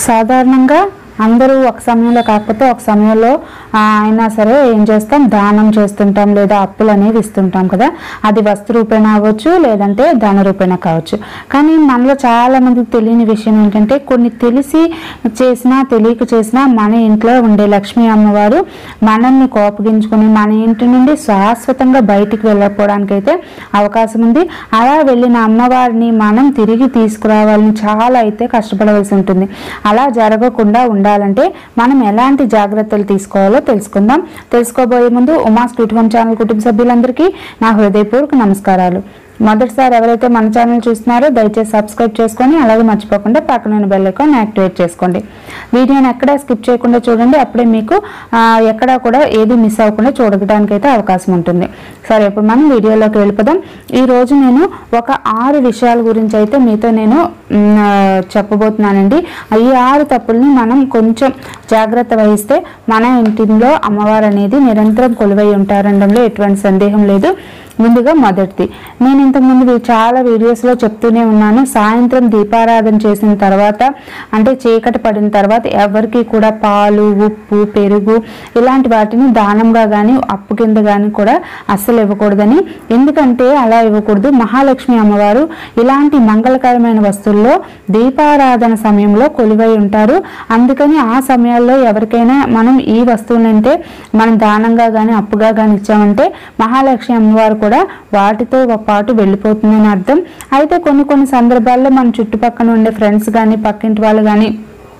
సాధారణంగా అందరూ ఒక సమయంలో కాకపోతే ఒక సమయంలో ఆ, అయినా సరే ఏం చేస్తాం దానం చేస్తుంటాం లేదా అప్పులు అనేవి ఇస్తుంటాం కదా అది వస్తు రూపేణ అవ్వచ్చు లేదంటే ధన రూపేణ కావచ్చు కానీ మనలో చాలా మందికి తెలియని విషయం ఏంటంటే కొన్ని తెలిసి చేసినా తెలియక చేసినా మన ఇంట్లో ఉండే లక్ష్మీ అమ్మవారు మనల్ని కోపగించుకుని మన ఇంటి నుండి శాశ్వతంగా బయటికి వెళ్ళకపోవడానికి అయితే అవకాశం ఉంది అలా వెళ్ళిన అమ్మవారిని మనం తిరిగి తీసుకురావాలని చాలా అయితే కష్టపడవలసి ఉంటుంది అలా జరగకుండా ఉండాలంటే మనం ఎలాంటి జాగ్రత్తలు తీసుకోవాలో తెలుసుకుందాం తెలుసుకోబోయే ముందు ఉమా స్వీట్ హోమ్ ఛానల్ కుటుంబ సభ్యులందరికీ నా హృదయపూర్వక నమస్కారాలు మొదటిసారి ఎవరైతే మన ఛానల్ చూస్తున్నారో దయచేసి సబ్స్క్రైబ్ చేసుకొని అలాగే మర్చిపోకుండా పక్కన బెల్ ఐకాన్ యాక్టివేట్ చేసుకోండి వీడియోని ఎక్కడా స్కిప్ చేయకుండా చూడండి అప్పుడే మీకు ఆ, ఎక్కడా కూడా ఏది మిస్ అవ్వకుండా చూడడానికి అయితే అవకాశం ఉంటుంది సరే ఇప్పుడు మనం వీడియోలోకి వెళ్ళిపోదాం ఈ రోజు నేను ఒక ఆరు విషయాల గురించి అయితే మీతో నేను మ్, ఆ, చెప్పబోతున్నానండి ఈ ఆరు తప్పుల్ని మనం కొంచెం జాగ్రత్త వహిస్తే మన ఇంటిలో అమ్మవారు అనేది నిరంతరం కొలువై ఉంటారనడంలో ఎటువంటి సందేహం లేదు ముందుగా మొదటిది నేను ఇంతకుముందు వీ- చాలా వీడియోస్లో చెప్తూనే ఉన్నాను సాయంత్రం దీపారాధన చేసిన తర్వాత అంటే చీకటి పడిన తర్వాత ఎవరికి కూడా పాలు ఉప్పు పెరుగు ఇలాంటి వాటిని దానంగా కానీ అప్పు కింద కానీ కూడా అస్సలు ఇవ్వకూడదని ఎందుకంటే అలా ఇవ్వకూడదు మహాలక్ష్మి అమ్మవారు ఇలాంటి మంగళకరమైన వస్తువుల్లో దీపారాధన సమయంలో కొలువై ఉంటారు అందుకని ఆ సమయాల్లో ఎవరికైనా మనం ఈ వస్తువులంటే మనం దానంగా కానీ అప్పుగా కానీ ఇచ్చామంటే మహాలక్ష్మి అమ్మవారు కూడా వాటితో పాటు వెళ్ళిపోతుందని అర్థం అయితే కొన్ని కొన్ని సందర్భాల్లో మన చుట్టుపక్కల ఉండే ఫ్రెండ్స్ కానీ పక్కింటి వాళ్ళు కానీ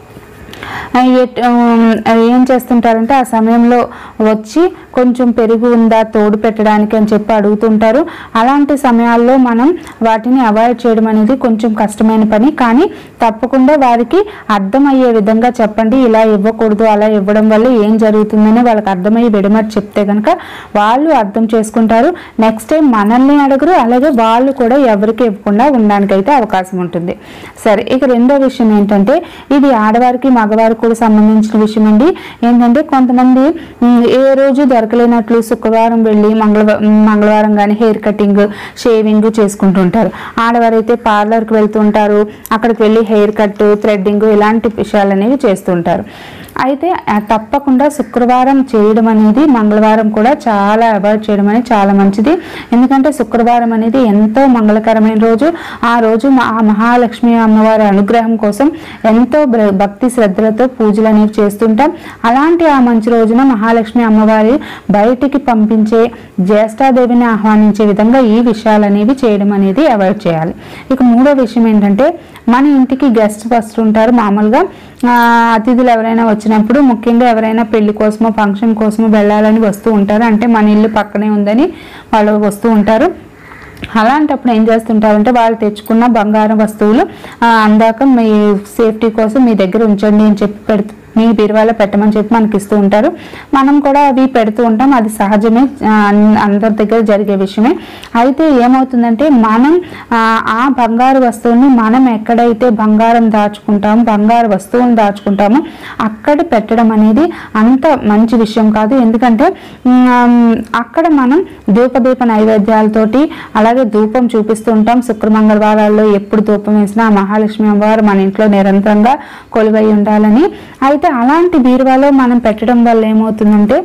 ఆ, ఎట్- ఉమ్, ఏం చేస్తుంటారంటే ఆ సమయంలో వచ్చి కొంచెం పెరుగు ఉందా తోడు పెట్టడానికి అని చెప్పి అడుగుతుంటారు అలాంటి సమయాల్లో మనం వాటిని అవాయిడ్ చేయడం అనేది కొంచెం కష్టమైన పని కానీ తప్పకుండా వారికి అర్థమయ్యే విధంగా చెప్పండి ఇలా ఇవ్వకూడదు అలా ఇవ్వడం వల్ల ఏం జరుగుతుందని వాళ్ళకి అర్థమయ్యే విడమటి చెప్తే కనుక వాళ్ళు అర్థం చేసుకుంటారు నెక్స్ట్ టైం మనల్ని అడగరు అలాగే వాళ్ళు కూడా ఎవరికి ఇవ్వకుండా ఉండడానికైతే అవకాశం ఉంటుంది సరే ఇక రెండో విషయం ఏంటంటే ఇది ఆడవారికి మగవారికి కూడా సంబంధించిన విషయం అండి ఏంటంటే కొంతమంది ఉమ్, ఏ రోజు దొరకలేనట్లు శుక్రవారం వెళ్ళి మంగళవారం మంగళవారం కానీ హెయిర్ కటింగ్ షేవింగ్ చేసుకుంటుంటారు ఆడవారైతే పార్లర్కి వెళ్తుంటారు అక్కడికి వెళ్ళి హెయిర్ కట్ థ్రెడ్డింగ్ ఇలాంటి విషయాలు అనేవి చేస్తుంటారు అయితే ఆ, తప్పకుండా శుక్రవారం చేయడం అనేది మంగళవారం కూడా చాలా అవాయిడ్ చేయడం అనేది చాలా మంచిది ఎందుకంటే శుక్రవారం అనేది ఎంతో మంగళకరమైన రోజు ఆ రోజు మా- ఆ మహాలక్ష్మి అమ్మవారి అనుగ్రహం కోసం ఎంతో భ- భక్తి శ్రద్ధలతో పూజలు అనేవి చేస్తుంటాం అలాంటి ఆ మంచి రోజున మహాలక్ష్మి అమ్మవారి బయటికి పంపించే జ్యేష్ఠాదేవిని ఆహ్వానించే విధంగా ఈ విషయాలు అనేవి చేయడం అనేది అవాయిడ్ చేయాలి ఇక మూడో విషయం ఏంటంటే మన ఇంటికి గెస్ట్ వస్తుంటారు మామూలుగా ఆ, అతిథులు ఎవరైనా వచ్చినప్పుడు ముఖ్యంగా ఎవరైనా పెళ్లి కోసమో ఫంక్షన్ కోసమో వెళ్ళాలని వస్తూ ఉంటారు అంటే మన ఇల్లు పక్కనే ఉందని వాళ్ళు వస్తూ ఉంటారు అలాంటప్పుడు ఏం చేస్తుంటారంటే వాళ్ళు తెచ్చుకున్న బంగారం వస్తువులు ఆ, అందాక మీ సేఫ్టీ కోసం మీ దగ్గర ఉంచండి అని చెప్పి పెడుతూ మీ బీరువాలో పెట్టమని చెప్పి మనకి ఇస్తూ ఉంటారు మనం కూడా అవి పెడుతూ ఉంటాం అది సహజమే ఆ, అన్- అందరి దగ్గర జరిగే విషయమే అయితే ఏమవుతుందంటే మనం ఆ, ఆ బంగారు వస్తువుని మనం ఎక్కడైతే బంగారం దాచుకుంటామో బంగారు వస్తువుని దాచుకుంటామో అక్కడ పెట్టడం అనేది అంత మంచి విషయం కాదు ఎందుకంటే ఉమ్, అక్కడ మనం ధూపదీప నైవేద్యాలతోటి అలాగే ధూపం చూపిస్తూ ఉంటాం శుక్ర మంగళవారాల్లో ఎప్పుడు ధూపం వేసినా ఆ మహాలక్ష్మి అమ్మవారు మన ఇంట్లో నిరంతరంగా కొలువై ఉండాలని అయితే అలాంటి బీరువాలో మనం పెట్టడం వల్ల ఏమవుతుందంటే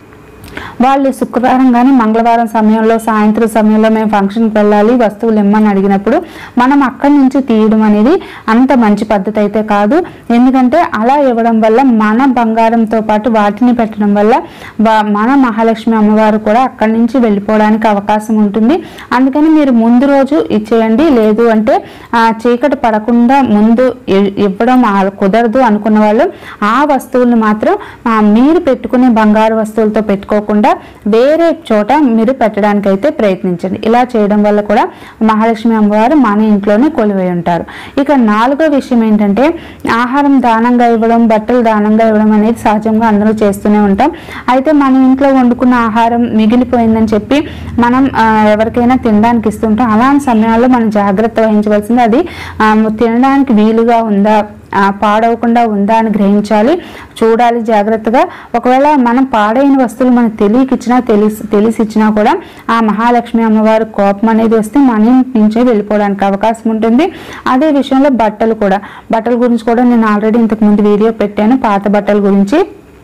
వాళ్ళు శుక్రవారం కానీ మంగళవారం సమయంలో సాయంత్రం సమయంలో మేము ఫంక్షన్కి వెళ్ళాలి వస్తువులు ఇమ్మని అడిగినప్పుడు మనం అక్కడి నుంచి తీయడం అనేది అంత మంచి పద్ధతి అయితే కాదు ఎందుకంటే అలా ఇవ్వడం వల్ల మన బంగారంతో పాటు వాటిని పెట్టడం వల్ల వా- మన మహాలక్ష్మి అమ్మవారు కూడా అక్కడి నుంచి వెళ్ళిపోవడానికి అవకాశం ఉంటుంది అందుకని మీరు ముందు రోజు ఇచ్చేయండి లేదు అంటే ఆ, చీకటి పడకుండా ముందు ఇ- ఇవ్వడం ఆ- కుదరదు అనుకున్న వాళ్ళు ఆ వస్తువులను మాత్రం ఆ, మీరు పెట్టుకునే బంగారు వస్తువులతో పెట్టుకోకుండా వేరే చోట మీరు పెట్టడానికి అయితే ప్రయత్నించండి ఇలా చేయడం వల్ల కూడా మహాలక్ష్మి అమ్మవారు మన ఇంట్లోనే కొలువై ఉంటారు ఇక నాలుగో విషయం ఏంటంటే ఆహారం దానంగా ఇవ్వడం బట్టలు దానంగా ఇవ్వడం అనేది సహజంగా అందరూ చేస్తూనే ఉంటాం అయితే మన ఇంట్లో వండుకున్న ఆహారం మిగిలిపోయిందని చెప్పి మనం ఆ, ఎవరికైనా తినడానికి ఇస్తుంటాం అలాంటి సమయాల్లో మనం జాగ్రత్త వహించవలసింది అది ఆ, తినడానికి వీలుగా ఉందా ఆ, పాడవకుండా ఉందా అని గ్రహించాలి చూడాలి జాగ్రత్తగా ఒకవేళ మనం పాడైన వస్తువులు మనం మనకు తెలియక ఇచ్చినా తెలిసి తెలిసి ఇచ్చినా కూడా ఆ మహాలక్ష్మి అమ్మవారి కోపం అనేది వస్తే మన ఇంటి నుంచే వెళ్ళిపోవడానికి అవకాశం ఉంటుంది అదే విషయంలో బట్టలు కూడా బట్టల గురించి కూడా నేను ఆల్రెడీ ఇంతకు ముందు వీడియో పెట్టాను పాత బట్టల గురించి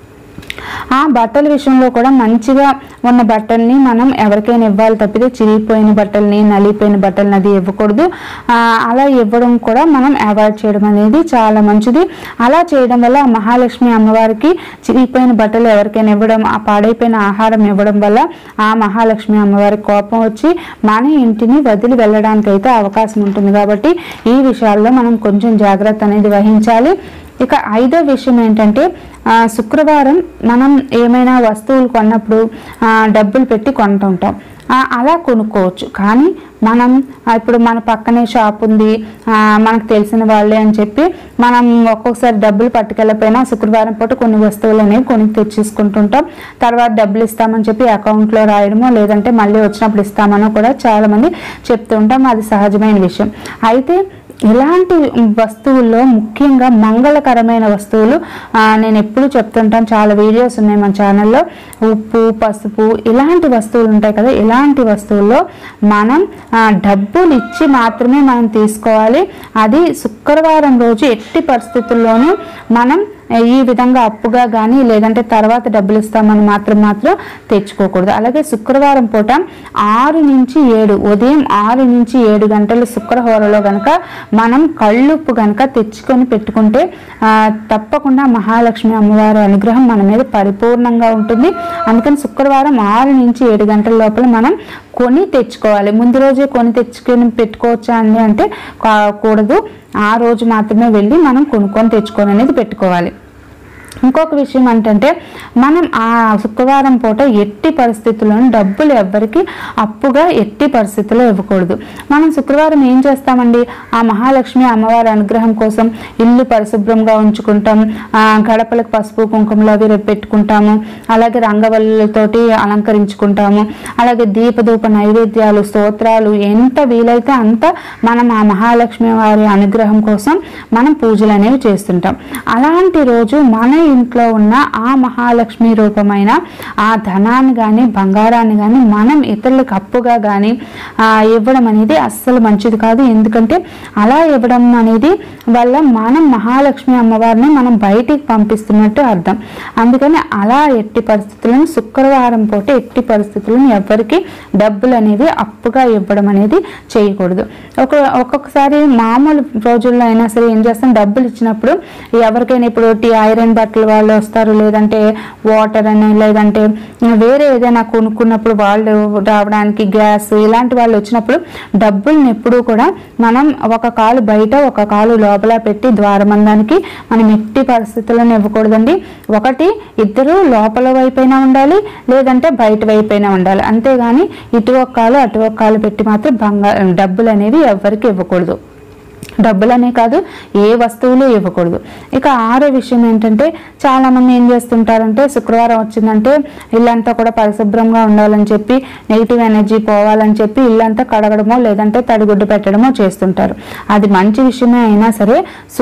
ఆ బట్టల విషయంలో కూడా మంచిగా ఉన్న బట్టల్ని మనం ఎవరికైనా ఇవ్వాలి తప్పితే చిరిగిపోయిన బట్టల్ని నలిగిపోయిన బట్టల్ని అది ఇవ్వకూడదు ఆ, అలా ఇవ్వడం కూడా మనం అవాయిడ్ చేయడం అనేది చాలా మంచిది అలా చేయడం వల్ల ఆ మహాలక్ష్మి అమ్మవారికి చిరిగిపోయిన బట్టలు ఎవరికైనా ఇవ్వడం ఆ పాడైపోయిన ఆహారం ఇవ్వడం వల్ల ఆ మహాలక్ష్మి అమ్మవారి కోపం వచ్చి మన ఇంటిని వదిలి వెళ్ళడానికి అయితే అవకాశం ఉంటుంది కాబట్టి ఈ విషయాల్లో మనం కొంచెం జాగ్రత్త అనేది వహించాలి ఇక ఐదో విషయం ఏంటంటే ఆ, శుక్రవారం మనం ఏమైనా వస్తువులు కొన్నప్పుడు ఆ, డబ్బులు పెట్టి కొంటుంటాం ఆ, అలా కొనుక్కోవచ్చు కానీ మనం ఆ, ఇప్పుడు మన పక్కనే షాప్ ఉంది ఆ, మనకు తెలిసిన వాళ్ళే అని చెప్పి మనం ఒక్కొక్కసారి డబ్బులు పట్టుకెళ్ళకపోయినా శుక్రవారం పూట కొన్ని వస్తువులు అనేవి కొని తెచ్చేసుకుంటుంటాం తర్వాత డబ్బులు ఇస్తామని చెప్పి అకౌంట్లో రాయడమో లేదంటే మళ్ళీ వచ్చినప్పుడు ఇస్తామనో కూడా చాలామంది చెప్తూ ఉంటాం అది సహజమైన విషయం అయితే ఇలాంటి వస్తువుల్లో ముఖ్యంగా మంగళకరమైన వస్తువులు ఆ, నేను ఎప్పుడు చెప్తుంటాను చాలా వీడియోస్ ఉన్నాయి మన ఛానల్లో ఉప్పు పసుపు ఇలాంటి వస్తువులు ఉంటాయి కదా ఇలాంటి వస్తువుల్లో మనం ఆ, డబ్బులు ఇచ్చి మాత్రమే మనం తీసుకోవాలి అది శుక్రవారం రోజు ఎట్టి పరిస్థితుల్లోనూ మనం ఈ విధంగా అప్పుగా కానీ లేదంటే తర్వాత డబ్బులు ఇస్తామని మాత్రం మాత్రం తెచ్చుకోకూడదు అలాగే శుక్రవారం పూట ఆరు నుంచి ఏడు ఉదయం ఆరు నుంచి ఏడు గంటలు శుక్రహోరలో గనక మనం కళ్ళుప్పు గనక తెచ్చుకొని పెట్టుకుంటే ఆ, తప్పకుండా మహాలక్ష్మి అమ్మవారి అనుగ్రహం మన మీద పరిపూర్ణంగా ఉంటుంది అందుకని శుక్రవారం ఆరు నుంచి ఏడు గంటల లోపల మనం కొని తెచ్చుకోవాలి ముందు రోజే కొని తెచ్చుకొని పెట్టుకోవచ్చా అండి అంటే కా- కూడదు ఆ రోజు మాత్రమే వెళ్ళి మనం కొనుక్కొని తెచ్చుకొని అనేది పెట్టుకోవాలి ఇంకొక విషయం ఏంటంటే మనం ఆ శుక్రవారం పూట ఎట్టి పరిస్థితుల్లోనూ డబ్బులు ఎవ్వరికి అప్పుగా ఎట్టి పరిస్థితుల్లో ఇవ్వకూడదు మనం శుక్రవారం ఏం చేస్తామండి ఆ మహాలక్ష్మి అమ్మవారి అనుగ్రహం కోసం ఇల్లు పరిశుభ్రంగా ఉంచుకుంటాం ఆ గడపలకు పసుపు కుంకుమలు అవి రేపు పెట్టుకుంటాము అలాగే రంగవల్లులతోటి అలంకరించుకుంటాము అలాగే దీపధూప నైవేద్యాలు స్తోత్రాలు ఎంత వీలైతే అంత మనం ఆ మహాలక్ష్మి వారి అనుగ్రహం కోసం మనం పూజలు అనేవి చేస్తుంటాం అలాంటి రోజు మన ఇంట్లో ఉన్న ఆ మహాలక్ష్మి రూపమైన ఆ ధనాన్ని కానీ బంగారాన్ని కానీ మనం ఇతరులకు అప్పుగా కానీ ఇవ్వడం అనేది అస్సలు మంచిది కాదు ఎందుకంటే అలా ఇవ్వడం అనేది వల్ల మనం మహాలక్ష్మి అమ్మవారిని మనం బయటికి పంపిస్తున్నట్టు అర్థం అందుకని అలా ఎట్టి పరిస్థితులను శుక్రవారం పూట ఎట్టి పరిస్థితులను ఎవ్వరికి డబ్బులు అనేవి అప్పుగా ఇవ్వడం అనేది చేయకూడదు ఒక ఒక్కొక్కసారి మామూలు రోజుల్లో అయినా సరే ఏం చేస్తాం డబ్బులు ఇచ్చినప్పుడు ఎవరికైనా ఇప్పుడు టీ ఐరన్ బట్టలు వాళ్ళు వస్తారు లేదంటే వాటర్ అని లేదంటే వేరే ఏదైనా కొనుక్కున్నప్పుడు వాళ్ళు రావడానికి గ్యాస్ ఇలాంటి వాళ్ళు వచ్చినప్పుడు డబ్బుల్ని ఎప్పుడూ కూడా మనం ఒక కాలు బయట ఒక కాలు లోపల పెట్టి ద్వారబంధానికి మనం ఎట్టి పరిస్థితులను ఇవ్వకూడదండి ఒకటి ఇద్దరు లోపల వైపైనా ఉండాలి లేదంటే బయట వైపైనా ఉండాలి అంతేగాని ఇటు ఒక కాలు అటు ఒక కాలు పెట్టి మాత్రం బంగారు డబ్బులు అనేవి ఎవ్వరికి ఇవ్వకూడదు డబ్బులనే కాదు ఏ వస్తువులు ఇవ్వకూడదు ఇక ఆరో విషయం ఏంటంటే చాలా మంది ఏం చేస్తుంటారంటే శుక్రవారం వచ్చిందంటే ఇల్లంతా కూడా పరిశుభ్రంగా ఉండాలని చెప్పి నెగిటివ్ ఎనర్జీ పోవాలని చెప్పి ఇల్లంతా కడగడమో లేదంటే తడిగుడ్డు పెట్టడమో చేస్తుంటారు అది మంచి విషయమే అయినా సరే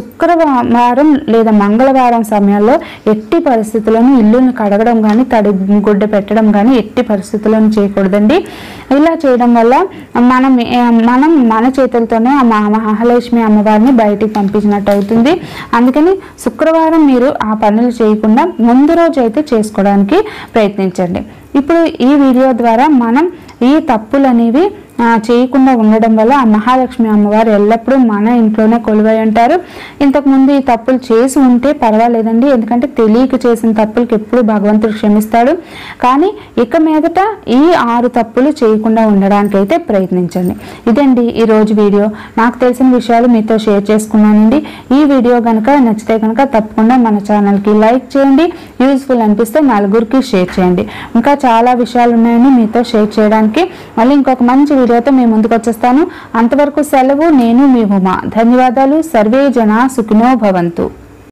శుక్రవారం లేదా మంగళవారం సమయంలో ఎట్టి పరిస్థితులను ఇల్లుని కడగడం కానీ తడి గుడ్డ పెట్టడం కానీ ఎట్టి పరిస్థితులను చేయకూడదండి ఇలా చేయడం వల్ల మనం ఏ- మనం మన చేతులతోనే ఆ మహా- మహాలక్ష్మి అమ్మవారిని బయటికి పంపించినట్టు అవుతుంది అందుకని శుక్రవారం మీరు ఆ పనులు చేయకుండా ముందు రోజు అయితే చేసుకోవడానికి ప్రయత్నించండి ఇప్పుడు ఈ వీడియో ద్వారా మనం ఈ తప్పులు అనేవి ఆ, చేయకుండా ఉండడం వల్ల ఆ మహాలక్ష్మి అమ్మవారు ఎల్లప్పుడూ మన ఇంట్లోనే కొలువై ఉంటారు ఇంతకుముందు ఈ తప్పులు చేసి ఉంటే పర్వాలేదండి ఎందుకంటే తెలియక చేసిన తప్పులకి ఎప్పుడు భగవంతుడు క్షమిస్తాడు కానీ ఇక మీదట ఈ ఆరు తప్పులు చేయకుండా ఉండడానికి అయితే ప్రయత్నించండి ఇదండి ఈ రోజు వీడియో నాకు తెలిసిన విషయాలు మీతో షేర్ చేసుకున్నానండి ఈ వీడియో కనుక నచ్చితే కనుక తప్పకుండా మన ఛానల్కి లైక్ చేయండి యూస్ఫుల్ అనిపిస్తే నలుగురికి షేర్ చేయండి ఇంకా చాలా విషయాలు ఉన్నాయని మీతో షేర్ చేయడానికి మళ్ళీ ఇంకొక మంచి వీడియోతో మేము ముందుకు వచ్చేస్తాను అంతవరకు సెలవు నేను మీ ఉమా ధన్యవాదాలు సర్వే జన సుఖినో భవంతు